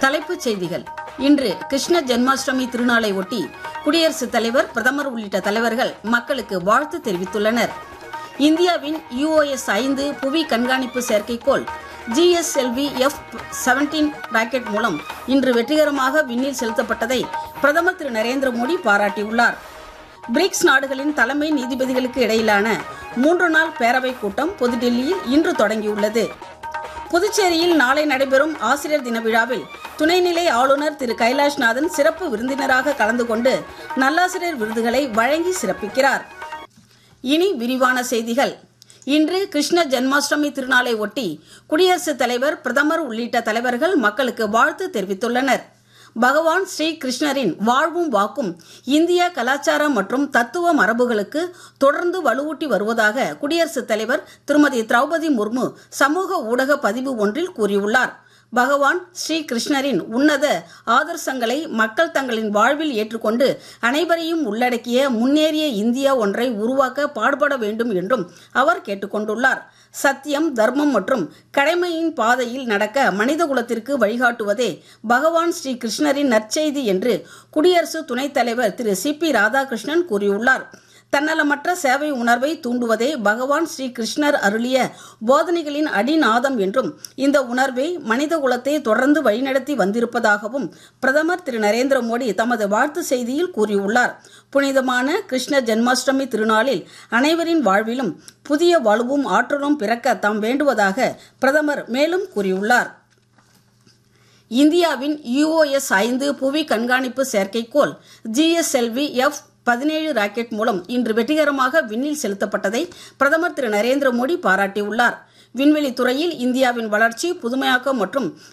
தலைப்புச் செய்திகள் இன்று கிருஷ்ண ஜென்மாஷ்டமி திருநாளை ஒட்டி குடியரசுத் தலைவர் பிரதமர் உள்ளிட்ட தலைவர்கள் மக்களுக்கு வாழ்த்து தெரிவித்துள்ளனர் இந்தியாவின் யுஓஎஸ் ஐந்து புவி கண்காணிப்பு செயற்கைக்கோள் ஜிஎஸ்எல்வி எஃப் செவன்டீன் ராக்கெட் மூலம் இன்று வெற்றிகரமாக விண்ணில் செலுத்தப்பட்டதை பிரதமர் திரு நரேந்திர மோடி பாராட்டியுள்ளார் பிரிக்ஸ் நாடுகளின் தலைமை நீதிபதிகளுக்கு இடையிலான மூன்று நாள் பேரவைக் கூட்டம் புதுடில்லியில் இன்று தொடங்கியுள்ளது புதுச்சேரியில் நாளை நடைபெறும் ஆசிரியர் தின விழாவில் துணைநிலை ஆளுநர் திரு கைலாஷ்நாதன் சிறப்பு விருந்தினராக கலந்து கொண்டு நல்லாசிரியர் விருதுகளை வழங்கி சிறப்பிக்கிறார் இனி விரிவான செய்திகள் இன்று கிருஷ்ண ஜென்மாஷ்டமி திருநாளை ஒட்டி குடியரசுத் தலைவர் பிரதமர் உள்ளிட்ட தலைவர்கள் மக்களுக்கு வாழ்த்து தெரிவித்துள்ளனர் பகவான் ஸ்ரீ கிருஷ்ணரின் வாழ்வும் வாக்கும் இந்திய கலாச்சாரம் மற்றும் தத்துவ மரபுகளுக்கு தொடர்ந்து வலுவூட்டி வருவதாக குடியரசுத் தலைவர் திருமதி திரௌபதி முர்மு சமூக ஊடக பதிவு ஒன்றில் கூறியுள்ளார் பகவான் ஸ்ரீ கிருஷ்ணரின் உன்னத ஆதர்சங்களை மக்கள் தங்களின் வாழ்வில் ஏற்றுக்கொண்டு அனைவரையும் உள்ளடக்கிய முன்னேறிய இந்தியா ஒன்றை உருவாக்க பாடுபட வேண்டும் என்றும் அவர் கேட்டுக்கொண்டுள்ளார் சத்தியம் தர்மம் மற்றும் கடமையின் பாதையில் நடக்க மனிதகுலத்திற்கு வழிகாட்டுவதே பகவான் ஸ்ரீ கிருஷ்ணரின் நற்செய்தி என்று குடியரசு துணைத் தலைவர் திரு சி பி ராதாகிருஷ்ணன் கூறியுள்ளார் தன்னலமற்ற சேவை உணர்வை தூண்டுவதே பகவான் ஸ்ரீ கிருஷ்ணர் அருளிய போதனைகளின் அடிநாதம் என்றும் இந்த உணர்வை மனித குலத்தை தொடர்ந்து வழிநடத்தி வந்திருப்பதாகவும் பிரதமர் திரு நரேந்திர மோடி தமது வாழ்த்து செய்தியில் கூறியுள்ளார் புனிதமான கிருஷ்ண ஜென்மாஷ்டமி திருநாளில் அனைவரின் வாழ்விலும் புதிய வலுவும் ஆற்றலும் பிறக்க தாம் வேண்டுவதாக பிரதமர் மேலும் கூறியுள்ளார் இந்தியாவின் யுஓஎஸ் ஐந்து புவி கண்காணிப்பு செயற்கைக்கோள் ஜிஎஸ்எல்வி எஃப் பதினேழு ராக்கெட் மூலம் இன்று வெற்றிகரமாக விண்ணில் செலுத்தப்பட்டதை பிரதமர் திரு நரேந்திர மோடி பாராட்டியுள்ளார் விண்வெளி துறையில் இந்தியாவின் வளர்ச்சி புதுமையாக்கம் மற்றும்